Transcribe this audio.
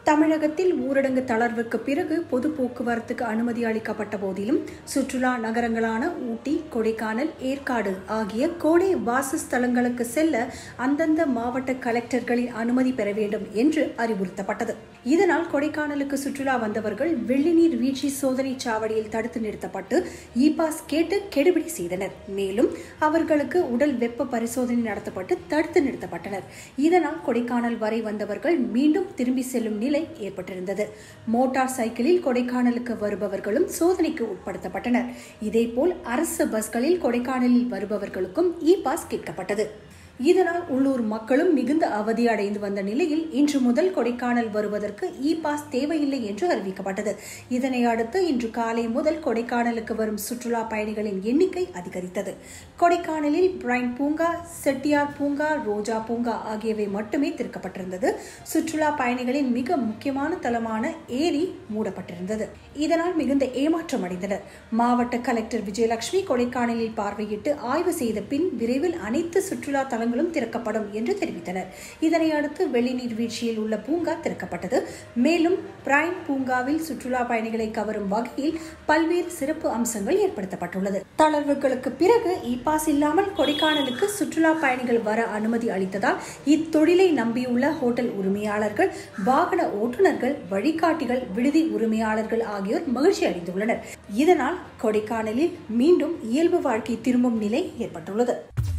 தமிழகத்தில் ஊரடங்கு தளர்வுக்கு பிறகு பொது போக்குவரத்துக்கு அனுமதி அளிக்கப்பட்ட போதிலும் சுற்றுலா நகரங்களான ஊட்டி கொடைக்கானல் ஏற்காடு ஆகிய கோடை வாசஸ்தலங்களுக்கு செல்ல அந்தந்த மாவட்ட கலெக்டர்களின் அனுமதி பெற வேண்டும் என்று அறிவுறுத்தப்பட்டது இதனால் கொடைக்கானலுக்கு சுற்றுலா வந்தவர்கள் வெள்ளிநீர் வீழ்ச்சி சோதனை சாவடியில் தடுத்து நிறுத்தப்பட்டு இ பாஸ் கேட்டு கெடுபிடி செய்தனர் மேலும் அவர்களுக்கு உடல் வெப்ப பரிசோதனை நடத்தப்பட்டு தடுத்து நிறுத்தப்பட்டனர் இதனால் கொடைக்கானல் வரை வந்தவர்கள் மீண்டும் திரும்பி செல்லும் நிலை ஏற்பட்டிருந்தது மோட்டார் சைக்கிளில் கொடைக்கானலுக்கு வருபவர்களும் சோதனைக்கு உட்படுத்தப்பட்டனர் இதேபோல் அரசு பஸ்களில் கொடைக்கானலில் வருபவர்களுக்கும் இ பாஸ் கேட்கப்பட்டது இதனால் உள்ளூர் மக்களும் மிகுந்த அவதி அடைந்து வந்த நிலையில் இன்று முதல் கொடைக்கானல் வருவதற்கு இ பாஸ் தேவையில்லை என்று அறிவிக்கப்பட்டது இதனை அடுத்து இன்று காலை முதல் கொடைக்கானலுக்கு வரும் சுற்றுலா பயணிகளின் எண்ணிக்கை அதிகரித்தது கொடைக்கானலில் பிரைன் பூங்கா செட்டியார் பூங்கா ரோஜா பூங்கா ஆகியவை மட்டுமே திறக்கப்பட்டிருந்தது சுற்றுலா பயணிகளின் மிக முக்கியமான தலமான ஏரி மூடப்பட்டிருந்தது இதனால் மிகுந்த ஏமாற்றம் அடைந்தனர் மாவட்ட கலெக்டர் விஜயலட்சுமி கொடைக்கானலில் பார்வையிட்டு ஆய்வு செய்த பின் விரைவில் அனைத்து சுற்றுலா தலங்களும் திறக்கப்படும் என்று தெரிவித்தனர் இதனை அடுத்து வெள்ளிநீர் வீழ்ச்சியில் உள்ள பூங்கா திறக்கப்பட்டது மேலும் பிரைன் பூங்காவில் சுற்றுலா பயணிகளை கவரும் வகையில் பல்வேறு சிறப்பு அம்சங்கள் ஏற்படுத்தப்பட்டுள்ளது தளர்வுகளுக்கு பிறகு இ பாஸ் இல்லாமல் கொடைக்கானலுக்கு சுற்றுலா பயணிகள் வர அனுமதி அளித்ததால் இத்தொழிலை நம்பியுள்ள ஹோட்டல் உரிமையாளர்கள் வாகன ஓட்டுநர்கள் வழிகாட்டிகள் விடுதி உரிமையாளர்கள் ஆகியோர் மகிழ்ச்சி அடைந்துள்ளனர் இதனால் கொடைக்கானலில் மீண்டும் இயல்பு வாழ்க்கை திரும்பும் நிலை ஏற்பட்டுள்ளது